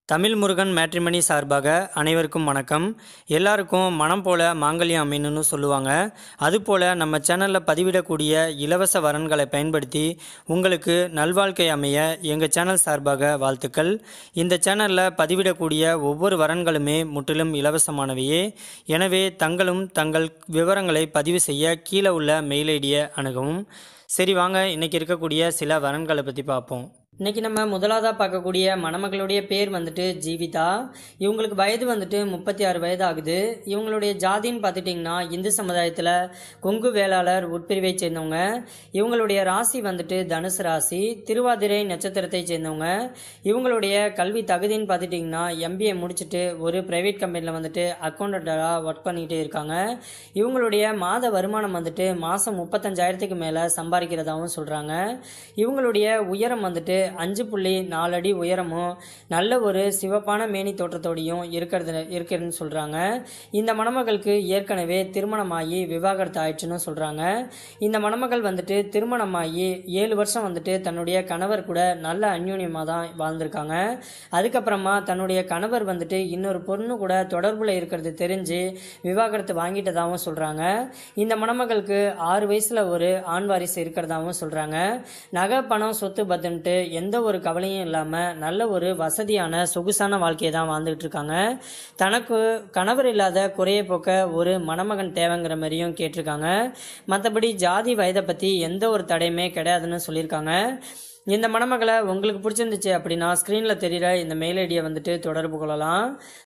Tamil Murugan matrimony சார்பாக அனைவருக்கும் வணக்கம் எல்லாருக்கும் மனம் போல மாங்கல்யம் அமையணும்னு சொல்லுவாங்க அதுபோல் நம்ம சேனலில் பதிவிடக்கூடிய இலவச வரன்களை பயன்படுத்தி உங்களுக்கு நல்வாழ்க்கை அமைய எங்கள் சேனல் சார்பாக வாழ்த்துக்கள் இந்த சேனலில் பதிவிடக்கூடிய ஒவ்வொரு வரன்களுமே முற்றிலும் இலவசமானவையே எனவே தங்களும் தங்கள் விவரங்களை பதிவு செய்ய கீழே உள்ள மெயில் ஐடியை அணுகவும் சரி வாங்க இன்றைக்கி இருக்கக்கூடிய சில வரன்களை பற்றி பார்ப்போம் இன்றைக்கி நம்ம முதலாவதாக பார்க்கக்கூடிய மணமகளுடைய பேர் வந்துட்டு ஜீவிதா இவங்களுக்கு வயது வந்துட்டு முப்பத்தி ஆறு வயது ஆகுது இவங்களுடைய ஜாதின்னு பார்த்துட்டிங்கன்னா இந்து சமுதாயத்தில் கொங்கு வேளாளர் உட்பிரிவை சேர்ந்தவங்க இவங்களுடைய ராசி வந்துட்டு தனுசு ராசி திருவாதிரை நட்சத்திரத்தை சேர்ந்தவங்க இவங்களுடைய கல்வி தகுதின்னு பார்த்துட்டிங்கன்னா எம்பிஏ முடிச்சுட்டு ஒரு ப்ரைவேட் கம்பெனியில் வந்துட்டு அக்கௌண்டண்ட்டாக ஒர்க் பண்ணிக்கிட்டே இருக்காங்க இவங்களுடைய மாத வருமானம் வந்துட்டு மாதம் முப்பத்தஞ்சாயிரத்துக்கு மேலே சம்பாதிக்கிறதாகவும் சொல்கிறாங்க இவங்களுடைய உயரம் வந்துட்டு அஞ்சு புள்ளி நாலு அடி உயரமும் நல்ல ஒரு சிவப்பான மேனி தோற்றத்தோடையும் இருக்கிறது இருக்கிறதுன்னு சொல்கிறாங்க இந்த மணமகளுக்கு ஏற்கனவே திருமணமாகி விவாகரத்து ஆயிடுச்சுன்னு சொல்கிறாங்க இந்த மணமகள் வந்துட்டு திருமணமாகி ஏழு வருஷம் வந்துட்டு தன்னுடைய கணவர் கூட நல்ல அந்யூன்யமாக தான் வாழ்ந்திருக்காங்க அதுக்கப்புறமா தன்னுடைய கணவர் வந்துட்டு இன்னொரு பொண்ணு கூட தொடர்பில் இருக்கிறது தெரிஞ்சு விவாகரத்து வாங்கிட்டதாகவும் சொல்கிறாங்க இந்த மணமகளுக்கு ஆறு வயசில் ஒரு ஆண் வாரிசு இருக்கிறதாகவும் சொல்கிறாங்க நகை பணம் சொத்து பத்துன்ட்டு எந்த ஒரு கவலையும் இல்லாமல் நல்ல ஒரு வசதியான சொகுசான வாழ்க்கையை தான் வாழ்ந்துகிட்டு இருக்காங்க தனக்கு கணவர் இல்லாத குறையை போக்க ஒரு மணமகன் தேவைங்கிற மாதிரியும் கேட்டிருக்காங்க மற்றபடி ஜாதி வயதை பற்றி எந்த ஒரு தடையுமே கிடையாதுன்னு சொல்லியிருக்காங்க இந்த மணமகளை உங்களுக்கு பிடிச்சிருந்துச்சு அப்படின்னா ஸ்க்ரீனில் தெரிகிற இந்த மெயில் ஐடியை வந்துட்டு தொடர்பு கொள்ளலாம்